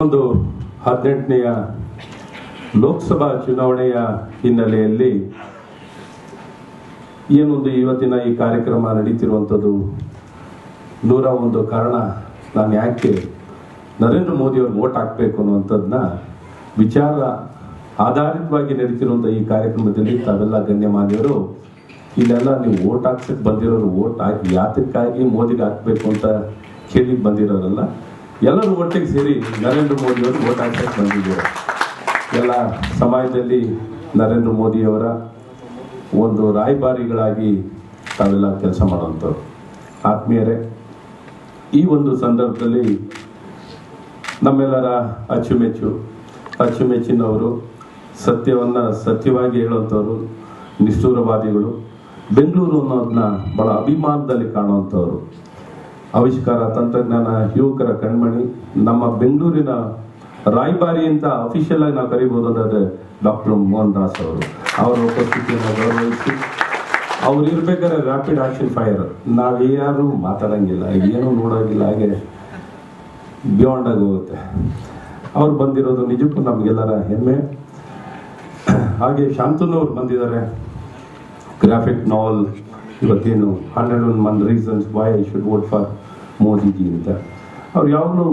ಒಂದು ಹದಿನೆಂಟನೆಯ ಲೋಕಸಭಾ ಚುನಾವಣೆಯ ಹಿನ್ನೆಲೆಯಲ್ಲಿ ಏನೊಂದು ಇವತ್ತಿನ ಈ ಕಾರ್ಯಕ್ರಮ ನಡೀತಿರುವಂಥದ್ದು ನೂರ ಒಂದು ಕಾರಣ ನಾನು ಯಾಕೆ ನರೇಂದ್ರ ಮೋದಿ ಅವ್ರಿಗೆ ಓಟ್ ಹಾಕಬೇಕು ಅನ್ನುವಂಥದ್ದನ್ನ ವಿಚಾರ ಆಧಾರಿತವಾಗಿ ನಡೀತಿರುವಂಥ ಈ ಕಾರ್ಯಕ್ರಮದಲ್ಲಿ ತಾವೆಲ್ಲ ಗಣ್ಯಮಾನ್ಯರು ಇಲ್ಲೆಲ್ಲ ನೀವು ಓಟ್ ಹಾಕ್ಸಕ್ಕೆ ಬಂದಿರೋರು ಓಟ್ ಹಾಕಿ ಯಾತಕ್ಕಾಗಿ ಮೋದಿಗೆ ಹಾಕಬೇಕು ಅಂತ ಕೇಳಿಕ್ ಬಂದಿರೋರಲ್ಲ ಎಲ್ಲರೂ ಒಟ್ಟಿಗೆ ಸೇರಿ ನರೇಂದ್ರ ಮೋದಿ ಅವರು ಓಟ್ ಹಾಕ್ಸಕ್ಕೆ ಬಂದಿದ್ದಾರೆ ಎಲ್ಲ ಸಮಾಜದಲ್ಲಿ ನರೇಂದ್ರ ಮೋದಿಯವರ ಒಂದು ರಾಯಭಾರಿಗಳಾಗಿ ತಾವೆಲ್ಲ ಕೆಲಸ ಮಾಡುವಂಥವ್ರು ಆತ್ಮೀಯರೇ ಈ ಒಂದು ಸಂದರ್ಭದಲ್ಲಿ ನಮ್ಮೆಲ್ಲರ ಅಚ್ಚುಮೆಚ್ಚು ಅಚ್ಚುಮೆಚ್ಚಿನವರು ಸತ್ಯವನ್ನ ಸತ್ಯವಾಗಿ ಹೇಳುವಂಥವ್ರು ನಿಷ್ಠೂರವಾದಿಗಳು ಬೆಂಗಳೂರು ಅನ್ನೋದನ್ನ ಬಹಳ ಅಭಿಮಾನದಲ್ಲಿ ಕಾಣುವಂಥವ್ರು ಆವಿಷ್ಕಾರ ತಂತ್ರಜ್ಞಾನ ಯುವಕರ ಕಣ್ಮಣಿ ನಮ್ಮ ಬೆಂಗಳೂರಿನ ರಾಯಭಾರಿ ಅಂತ ಅಫಿಷಿಯಲ್ ಆಗಿ ನಾವು ಕರಿಬಹುದು ಅಂದ್ರೆ ಡಾಕ್ಟರ್ ಮೋಹನ್ ದಾಸ್ ಅವರು ಅವರ ಉಪಸ್ಥಿತಿಯನ್ನು ಗೌರವಿಸಿ ಅವ್ರು ಇರ್ಬೇಕಾದ್ರೆ ರ್ಯಾಪಿಡ್ ಆಕ್ಷನ್ ಫೈರ್ ನಾವ್ ಯಾರು ಮಾತಾಡಂಗಿಲ್ಲ ಏನು ನೋಡೋಂಗಿಲ್ಲ ಹಾಗೆ ಬಿಯಾಂಡ್ ಆಗಿ ಹೋಗುತ್ತೆ ಅವ್ರು ಬಂದಿರೋದು ನಿಜಕ್ಕೂ ನಮ್ಗೆಲ್ಲರ ಹೆಮ್ಮೆ ಹಾಗೆ ಶಾಂತನು ಅವ್ರು ಬಂದಿದ್ದಾರೆ ಗ್ರಾಫಿಕ್ ನಾವಲ್ ಇವತ್ತೇನು hundred one one reasons why I should vote for Modiji ಅಂತ ಅವ್ರು ಯಾವಾಗಲೂ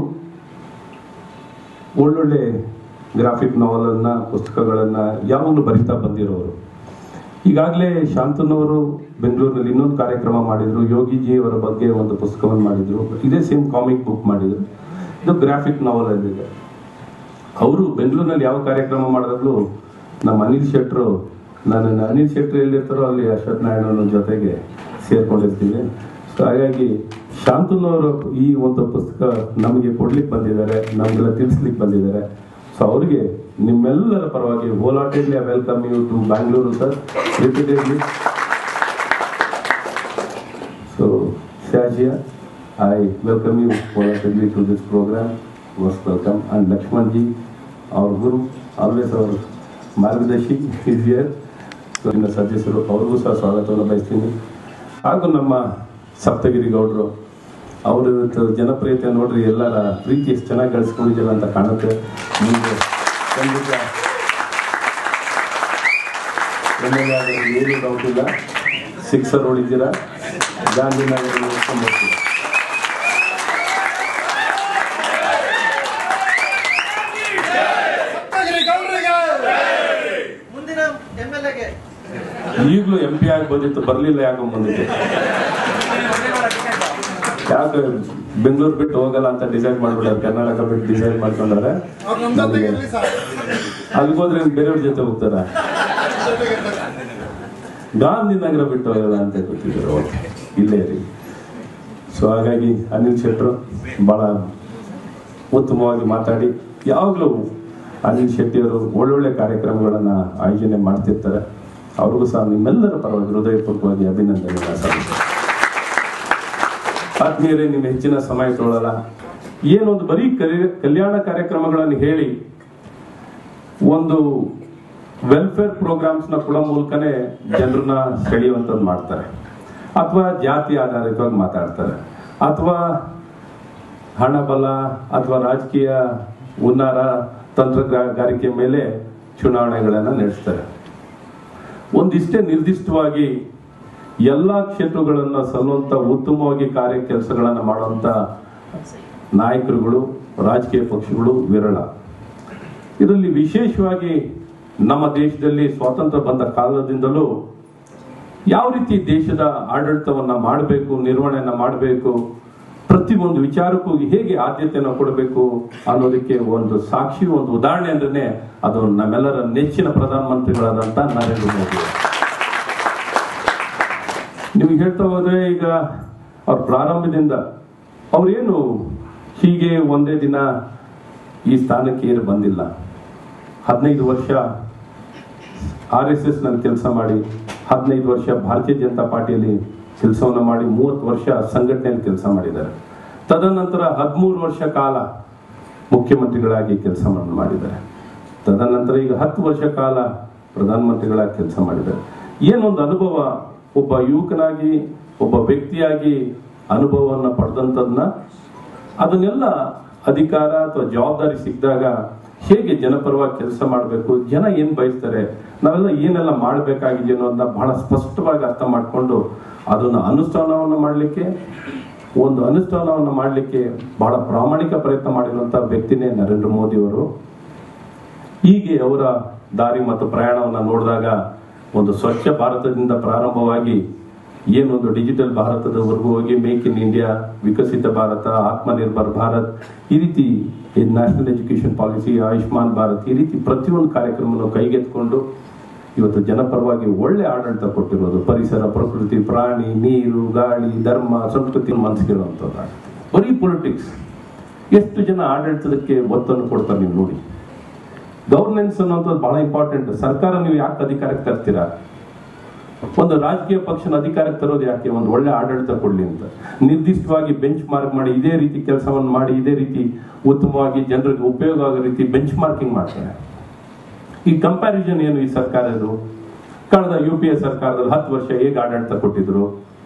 ಒಳ್ಳೊಳ್ಳೆ ಗ್ರಾಫಿಕ್ ನಾವಲನ್ನ ಪುಸ್ತಕಗಳನ್ನ ಯಾವಾಗಲೂ ಬರಿತಾ ಬಂದಿರೋರು ಈಗಾಗಲೇ ಶಾಂತನವರು ಬೆಂಗಳೂರಿನಲ್ಲಿ ಇನ್ನೊಂದು ಕಾರ್ಯಕ್ರಮ ಮಾಡಿದ್ರು ಯೋಗಿಜಿ ಅವರ ಬಗ್ಗೆ ಒಂದು ಪುಸ್ತಕವನ್ನು ಮಾಡಿದ್ರು ಇದೇ ಸೇಮ್ ಕಾಮಿಕ್ ಬುಕ್ ಮಾಡಿದ್ರು ಇದು ಗ್ರಾಫಿಕ್ ನಾವಲ್ ಅಲ್ಲಿದೆ ಅವರು ಬೆಂಗಳೂರಿನಲ್ಲಿ ಯಾವ ಕಾರ್ಯಕ್ರಮ ಮಾಡಿದಾಗಲೂ ನಮ್ಮ ಅನಿಲ್ ಶೆಟ್ರು ನಾನು ಅನಿಲ್ ಶೆಟ್ರು ಎಲ್ಲಿರ್ತಾರೋ ಅಲ್ಲಿ ಅಶ್ವಥ್ ನಾರಾಯಣನ ಜೊತೆಗೆ ಸೇರ್ಕೊಂಡಿರ್ತೀವಿ ಸೊ ಹಾಗಾಗಿ ಶಾಂತನವರು ಈ ಒಂದು ಪುಸ್ತಕ ನಮಗೆ ಕೊಡ್ಲಿಕ್ಕೆ ಬಂದಿದ್ದಾರೆ ನಮಗೆಲ್ಲ ತಿಳಿಸ್ಲಿಕ್ಕೆ ಬಂದಿದ್ದಾರೆ ಸೊ ಅವರಿಗೆ ನಿಮ್ಮೆಲ್ಲರ ಪರವಾಗಿ wholeheartedly welcome you to Bangalore sir repeatedly so Shazia I welcome you wholeheartedly to this program most welcome and Lakshman ji ಅವ್ರ ಗುರು ಆಲ್ವೇಸ್ ಅವ್ರ ಮಾರ್ಗದರ್ಶಿ ಇಸ್ ಹಿಯರ್ ಇನ್ನು ಸದಸ್ಯರು ಅವ್ರಿಗೂ ಸಹ ಸ್ವಾಗತವನ್ನು ಬಯಸ್ತೀನಿ ಹಾಗೂ ನಮ್ಮ ಸಪ್ತಗಿರಿ ಗೌಡರು ಅವ್ರ ಇವತ್ತು ಜನಪ್ರಿಯತೆ ನೋಡ್ರಿ ಎಲ್ಲರ ಪ್ರೀತಿ ಎಷ್ಟು ಚೆನ್ನಾಗಿ ಗಳಿಸ್ಕೊಂಡಿದ್ದೀರ ಅಂತ ಕಾಣುತ್ತೆ ನಿಮಗೆ ಖಂಡಿತ ಎಮ್ ಎಲ್ ಎ ಆಗೋದು ಏನೂ ಡೌಟ್ ಇಲ್ಲ ಸಿಕ್ಸರ್ ಹೊಡಿದ್ದೀರಾ ಗಾಂಧಿನಗರ ನೋಡ್ಕೊಂಡು ಬರ್ತೀರಾ ಸಪ್ತಗಿರಿ ಗೌಡ್ರಿಗೆ ಮುಂದಿನ ಎಂ ಎಲ್ ಎಗೆ ಈಗಲೂ ಎಂ ಪಿ ಆಗಿ ಬಂದಿತ್ತು ಬರಲಿಲ್ಲ ಯಾಕೋ ಮುಂದಕ್ಕೆ ಯಾಕೆ ಬೆಂಗಳೂರು ಬಿಟ್ಟು ಹೋಗಲ್ಲ ಅಂತ ಡಿಸೈಡ್ ಮಾಡ್ಬಿಟ್ಟಾರೆ ಕರ್ನಾಟಕ ಬಿಟ್ಟು ಡಿಸೈಡ್ ಮಾಡ್ಕೊಂಡಾರೆ ಅವ್ರು ನಮ್ಮ ಜೊತೆಗೆ ಇರ್ಲಿ ಸರ್ ಅಲ್ಲಿಗೆ ಹೋದ್ರೆ ಬೇರೆಯವ್ರ ಜೊತೆ ಹೋಗ್ತಾರ ಜೊತೆಗೆ ಇರ್ತಾರೆ. ಗಾಂಧಿನಗರ ಬಿಟ್ಟು ಹೋಗಲ್ಲ ಅಂತ ಗೊತ್ತಿದ್ರು ಇಲ್ಲೇ ರೀ ಸೊ ಹಾಗಾಗಿ ಅನಿಲ್ ಶೆಟ್ರು ಬಹಳ ಉತ್ತಮವಾಗಿ ಮಾತಾಡಿ ಯಾವಾಗಲೂ ಅನಿಲ್ ಶೆಟ್ಟಿಯವರು ಒಳ್ಳೊಳ್ಳೆ ಕಾರ್ಯಕ್ರಮಗಳನ್ನ ಆಯೋಜನೆ ಮಾಡ್ತಿರ್ತಾರೆ ಅವ್ರಿಗೂ ಸಹ ನಿಮ್ಮೆಲ್ಲರ ಪರವಾಗಿ ಹೃದಯಪೂರ್ವಕವಾಗಿ ಅಭಿನಂದನೆಗಳನ್ನ ಸಲ್ಲಿಸ್ತೀನಿ ಆತ್ಮೀಯರೇ ನಿಮ್ಮ ಹೆಚ್ಚಿನ ಸಮಯ ತೊಗೊಳ್ಳಲ್ಲ ಏನೊಂದು ಬರೀ ಕಲಿ- ಕಲ್ಯಾಣ ಕಾರ್ಯಕ್ರಮಗಳನ್ನು ಹೇಳಿ ಒಂದು ವೆಲ್ಫೇರ್ ಪ್ರೋಗ್ರಾಮ್ಸ್ ನ ಕೊಡೋ ಮೂಲಕನೇ ಜನರನ್ನ ಸೆಳೆಯುವಂಥದ್ದು ಮಾಡ್ತಾರೆ ಅಥವಾ ಜಾತಿ ಆಧಾರಿತವಾಗಿ ಮಾತಾಡ್ತಾರೆ ಅಥವಾ ಹಣ ಬಲ ಅಥವಾ ರಾಜಕೀಯ ಹುನ್ನಾರ ತಂತ್ರಗಾರಿಕೆ ಮೇಲೆ ಚುನಾವಣೆಗಳನ್ನ ನಡೆಸ್ತಾರೆ ಒಂದಿಷ್ಟೇ ನಿರ್ದಿಷ್ಟವಾಗಿ ಎಲ್ಲಾ ಕ್ಷೇತ್ರಗಳನ್ನ ಸಲ್ಲುವಂತ ಉತ್ತಮವಾಗಿ ಕಾರ್ಯ ಕೆಲಸಗಳನ್ನ ಮಾಡುವಂತ ನಾಯಕರುಗಳು ರಾಜಕೀಯ ಪಕ್ಷಗಳು ವಿರಳ ಇದರಲ್ಲಿ ವಿಶೇಷವಾಗಿ ನಮ್ಮ ದೇಶದಲ್ಲಿ ಸ್ವಾತಂತ್ರ್ಯ ಬಂದ ಕಾಲದಿಂದಲೂ ಯಾವ ರೀತಿ ದೇಶದ ಆಡಳಿತವನ್ನ ಮಾಡಬೇಕು ನಿರ್ವಹಣೆಯನ್ನ ಮಾಡಬೇಕು ಪ್ರತಿಯೊಂದು ವಿಚಾರಕ್ಕೂ ಹೇಗೆ ಆದ್ಯತೆಯನ್ನು ಕೊಡಬೇಕು ಅನ್ನೋದಕ್ಕೆ ಒಂದು ಸಾಕ್ಷಿ ಒಂದು ಉದಾಹರಣೆ ಅಂದ್ರೆ ಅದು ನಮ್ಮೆಲ್ಲರ ನೆಚ್ಚಿನ ಪ್ರಧಾನಮಂತ್ರಿಗಳಾದಂತ ನರೇಂದ್ರ ಮೋದಿ ಅವರು. ನಿಮ್ಗೆ ಹೇಳ್ತಾ ಹೋದ್ರೆ ಈಗ ಅವ್ರ ಪ್ರಾರಂಭದಿಂದ ಅವ್ರೇನು ಹೀಗೆ ಒಂದೇ ದಿನ ಈ ಸ್ಥಾನಕ್ಕೆ ಏರು ಬಂದಿಲ್ಲ ಹದಿನೈದು ವರ್ಷ ಆರ್ ಎಸ್ ಎಸ್ ನಲ್ಲಿ ಕೆಲಸ ಮಾಡಿ ಹದಿನೈದು ವರ್ಷ ಭಾರತೀಯ ಜನತಾ ಪಾರ್ಟಿಯಲ್ಲಿ ಕೆಲಸವನ್ನು ಮಾಡಿ ಮೂವತ್ತು ವರ್ಷ ಸಂಘಟನೆಯಲ್ಲಿ ಕೆಲಸ ಮಾಡಿದ್ದಾರೆ ತದನಂತರ ಹದಿಮೂರು ವರ್ಷ ಕಾಲ ಮುಖ್ಯಮಂತ್ರಿಗಳಾಗಿ ಕೆಲಸ ಮಾಡಿದ್ದಾರೆ ತದನಂತರ ಈಗ ಹತ್ತು ವರ್ಷ ಕಾಲ ಪ್ರಧಾನಮಂತ್ರಿಗಳಾಗಿ ಕೆಲಸ ಮಾಡಿದ್ದಾರೆ ಏನೊಂದು ಅನುಭವ ಒಬ್ಬ ಯುವಕನಾಗಿ ಒಬ್ಬ ವ್ಯಕ್ತಿಯಾಗಿ ಅನುಭವವನ್ನು ಪಡೆದಂಥದ್ನ ಅದನ್ನೆಲ್ಲ ಅಧಿಕಾರ ಅಥವಾ ಜವಾಬ್ದಾರಿ ಸಿಕ್ಕಿದಾಗ ಹೇಗೆ ಜನಪರವಾಗಿ ಕೆಲಸ ಮಾಡಬೇಕು ಜನ ಏನ್ ಬಯಸ್ತಾರೆ ನಾವೆಲ್ಲ ಏನೆಲ್ಲ ಮಾಡಬೇಕಾಗಿದೆ ಅನ್ನೋದನ್ನ ಬಹಳ ಸ್ಪಷ್ಟವಾಗಿ ಅರ್ಥ ಮಾಡಿಕೊಂಡು ಅದನ್ನ ಅನುಷ್ಠಾನವನ್ನು ಮಾಡಲಿಕ್ಕೆ ಒಂದು ಅನುಷ್ಠಾನವನ್ನು ಮಾಡಲಿಕ್ಕೆ ಬಹಳ ಪ್ರಾಮಾಣಿಕ ಪ್ರಯತ್ನ ಮಾಡಿರುವಂತ ವ್ಯಕ್ತಿನೇ ನರೇಂದ್ರ ಮೋದಿ ಅವರು ಹೀಗೆ ಅವರ ದಾರಿ ಮತ್ತು ಪ್ರಯಾಣವನ್ನು ನೋಡಿದಾಗ ಒಂದು ಸ್ವಚ್ಛ ಭಾರತದಿಂದ ಪ್ರಾರಂಭವಾಗಿ ಏನೊಂದು ಡಿಜಿಟಲ್ ಭಾರತದವರೆಗೂ ಹೋಗಿ make in India Viksit Bharat Atmanirbhar Bharat ಈ ರೀತಿ national education policy Ayushman Bharat ಈ ರೀತಿ ಪ್ರತಿಯೊಂದು ಕಾರ್ಯಕ್ರಮವನ್ನು ಕೈಗೆತ್ಕೊಂಡು ಇವತ್ತು ಜನಪರವಾಗಿ ಒಳ್ಳೆ ಆಡಳಿತ ಕೊಟ್ಟಿರೋದು ಪರಿಸರ ಪ್ರಕೃತಿ ಪ್ರಾಣಿ ನೀರು ಗಾಳಿ ಧರ್ಮ ಸಂಸ್ಕೃತಿ ಮನಸ್ಸಿರುವಂಥದ್ದಾಗುತ್ತೆ ಬರೀ ಪೊಲಿಟಿಕ್ಸ್ ಎಷ್ಟು ಜನ ಆಡಳಿತಕ್ಕೆ ಒತ್ತನ್ನು ಕೊಡ್ತಾರೆ ನೀವು ನೋಡಿ ಗವರ್ನೆನ್ಸ್ ಅನ್ನೋಂಥದ್ದು ಬಹಳ ಇಂಪಾರ್ಟೆಂಟ್ ಸರ್ಕಾರ ನೀವು ಯಾಕೆ ಅಧಿಕಾರಕ್ಕೆ ತರ್ತೀರಾ ಒಂದು ರಾಜಕೀಯ ಪಕ್ಷನ ಅಧಿಕಾರಕ್ಕೆ ತರೋದು ಯಾಕೆ ಒಂದು ಒಳ್ಳೆ ಆಡಳಿತ ಕೊಡ್ಲಿ ಅಂತ ನಿರ್ದಿಷ್ಟವಾಗಿ ಬೆಂಚ್ ಮಾರ್ಕ್ ಮಾಡಿ ಇದೇ ರೀತಿ ಕೆಲಸವನ್ನು ಮಾಡಿ ಇದೇ ರೀತಿ ಉತ್ತಮವಾಗಿ ಜನರಿಗೆ ಉಪಯೋಗ ಆಗೋ ರೀತಿ ಬೆಂಚ್ ಮಾರ್ಕಿಂಗ್ ಮಾಡ್ತಾರೆ ಈ ಕಂಪ್ಯಾರಿಸನ್ ಏನು ಈ ಸರ್ಕಾರದ್ದು ಕಳೆದ ಯು ಪಿ ಎ ಸರ್ಕಾರದಲ್ಲಿ ಹತ್ತು ವರ್ಷ ಹೇಗೆ ಆಡಳಿತ ಕೊಟ್ಟಿದ್ರು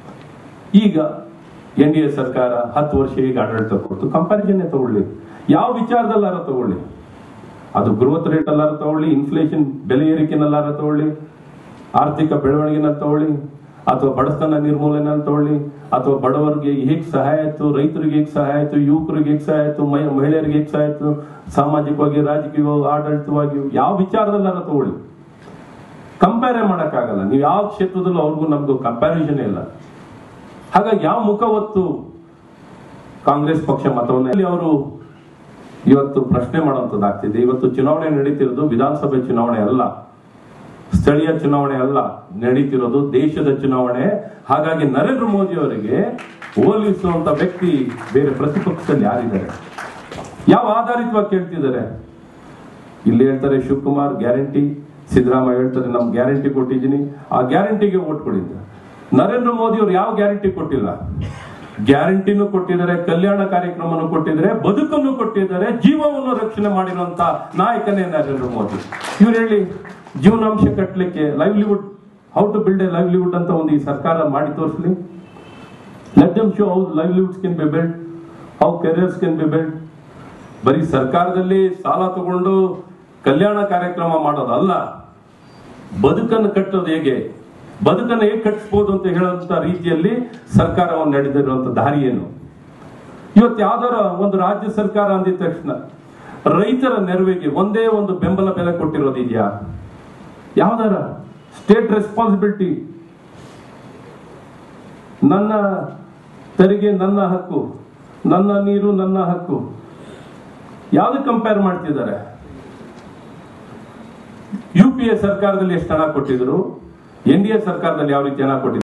ಈಗ ಎನ್ ಡಿ ಎ ಸರ್ಕಾರ ಹತ್ತು ವರ್ಷ ಹೇಗೆ ಆಡಳಿತ ಕೊಡ್ತು ಕಂಪ್ಯಾರಿಸನ್ ತಗೊಳ್ಳಿ ಯಾವ ವಿಚಾರದಲ್ಲಾರ ತಗೊಳ್ಳಿ ಅದು ಗ್ರೋತ್ ರೇಟ್ ಅಲ್ಲಾರ ತಗೊಳ್ಳಿ ಇನ್ಫ್ಲೇಷನ್ ಬೆಲೆ ಏರಿಕೆನಲ್ಲಾರ ತಗೊಳ್ಳಿ ಆರ್ಥಿಕ ಬೆಳವಣಿಗೆನ ತಗೊಳ್ಳಿ ಅಥವಾ ಬಡತನ ನಿರ್ಮೂಲನೆ ತಗೊಳ್ಳಿ ಅಥವಾ ಬಡವರಿಗೆ ಹೇಗೆ ಸಹಾಯ ಆಯ್ತು ರೈತರಿಗೆ ಹೇಗೆ ಸಹಾಯ ಆಯ್ತು ಯುವಕರಿಗೆ ಹೇಗೆ ಸಹಾಯ ಆಯ್ತು ಮಹಿ- ಮಹಿಳೆಯರಿಗೆ ಹೇಗೆ ಸಹಾಯ ಆಯ್ತು ಸಾಮಾಜಿಕವಾಗಿ ರಾಜಕೀಯವಾಗಿ ಆಡಳಿತವಾಗಿ ಯಾವ ವಿಚಾರದಲ್ಲಾರ ತಗೊಳ್ಳಿ ಕಂಪೇರ್ ಮಾಡಕ್ಕಾಗಲ್ಲ ನೀವು ಯಾವ ಕ್ಷೇತ್ರದಲ್ಲೂ ಅವ್ರಿಗೂ ನಮ್ಗೂ ಕಂಪ್ಯಾರಿಸನ್ ಇಲ್ಲ ಹಾಗಾಗಿ ಯಾವ ಮುಖ ಹೊತ್ತು ಕಾಂಗ್ರೆಸ್ ಪಕ್ಷ ಮತವನ್ನು ಅವರು ಇವತ್ತು ಪ್ರಶ್ನೆ ಮಾಡುವಂತದ್ದಾಗ್ತಿದೆ ಇವತ್ತು ಚುನಾವಣೆ ನಡೀತಿರೋದು ವಿಧಾನಸಭೆ ಚುನಾವಣೆ ಅಲ್ಲ ಸ್ಥಳೀಯ ಚುನಾವಣೆ ಅಲ್ಲ ನಡೀತಿರೋದು ದೇಶದ ಚುನಾವಣೆ ಹಾಗಾಗಿ ನರೇಂದ್ರ ಮೋದಿ ಅವರಿಗೆ ಹೋಲಿಸುವಂತ ವ್ಯಕ್ತಿ ಬೇರೆ ಪ್ರತಿಪಕ್ಷದಲ್ಲಿ ಯಾರಿದ್ದಾರೆ ಯಾವ ಆಧಾರಿತವಾಗಿ ಕೇಳ್ತಿದ್ದಾರೆ ಇಲ್ಲಿ ಹೇಳ್ತಾರೆ ಶಿವಕುಮಾರ್ ಗ್ಯಾರಂಟಿ ಸಿದ್ದರಾಮಯ್ಯ ಹೇಳ್ತಾರೆ ನಮ್ ಗ್ಯಾರಂಟಿ ಕೊಟ್ಟಿದ್ದೀನಿ ಆ ಗ್ಯಾರಂಟಿಗೆ ಓಟ್ ಕೊಡಿದ್ದ ನರೇಂದ್ರ ಮೋದಿ ಅವರು ಯಾವ ಗ್ಯಾರಂಟಿ ಕೊಟ್ಟಿಲ್ಲ ಗ್ಯಾರಂಟಿನೂ ಕೊಟ್ಟಿದ್ದಾರೆ ಕಲ್ಯಾಣ ಕಾರ್ಯಕ್ರಮವನ್ನು ಕೊಟ್ಟಿದ್ದಾರೆ ಬದುಕನ್ನು ಕೊಟ್ಟಿದ್ದಾರೆ ಜೀವವನ್ನು ರಕ್ಷಣೆ ಮಾಡಿರುವಂತ ನಾಯಕನೇ ನರೇಂದ್ರ ಮೋದಿ ಇವ್ರು ಹೇಳಿ ಜೀವನಾಂಶ ಕಟ್ಟಲಿಕ್ಕೆ livelihood how to build a livelihood ಅಂತ ಒಂದು ಈ ಸರ್ಕಾರ ಮಾಡಿ ತೋರಿಸ್ಲಿ let them show how livelihoods can be build how careers can be build ಬರೀ ಸರ್ಕಾರದಲ್ಲಿ ಸಾಲ ತಗೊಂಡು ಕಲ್ಯಾಣ ಕಾರ್ಯಕ್ರಮ ಮಾಡೋದಲ್ಲ ಬದುಕನ್ನು ಕಟ್ಟೋದು ಹೇಗೆ ಬದುಕನ್ನು ಹೇಗೆ ಕಟ್ಟಿಸ್ಬೋದು ಅಂತ ಹೇಳುವಂತ ರೀತಿಯಲ್ಲಿ ಸರ್ಕಾರವನ್ನು ನಡೆದಿರುವಂತ ದಾರಿ ಏನು ಇವತ್ತು ಯಾವ್ದಾರ ಒಂದು ರಾಜ್ಯ ಸರ್ಕಾರ ಅಂದಿದ ತಕ್ಷಣ ರೈತರ ನೆರವಿಗೆ ಒಂದೇ ಒಂದು ಬೆಂಬಲ ಬೆಲೆ ಕೊಟ್ಟಿರೋದಿದೆಯಾ ಯಾವ್ದಾರ ಸ್ಟೇಟ್ ರೆಸ್ಪಾನ್ಸಿಬಿಲಿಟಿ ನನ್ನ ತೆರಿಗೆ ನನ್ನ ಹಕ್ಕು ನನ್ನ ನೀರು ನನ್ನ ಹಕ್ಕು ಯಾವ್ದು ಕಂಪೇರ್ ಮಾಡ್ತಿದ್ದಾರೆ ಯು ಪಿ ಎ ಸರ್ಕಾರದಲ್ಲಿ ಎಷ್ಟು ಹಣ ಕೊಟ್ಟಿದ್ರು ಎನ್ ಡಿ ಎ ಸರ್ಕಾರದಲ್ಲಿ ಯಾವ ರೀತಿ ಹಣ ಕೊಟ್ಟಿದ್ರು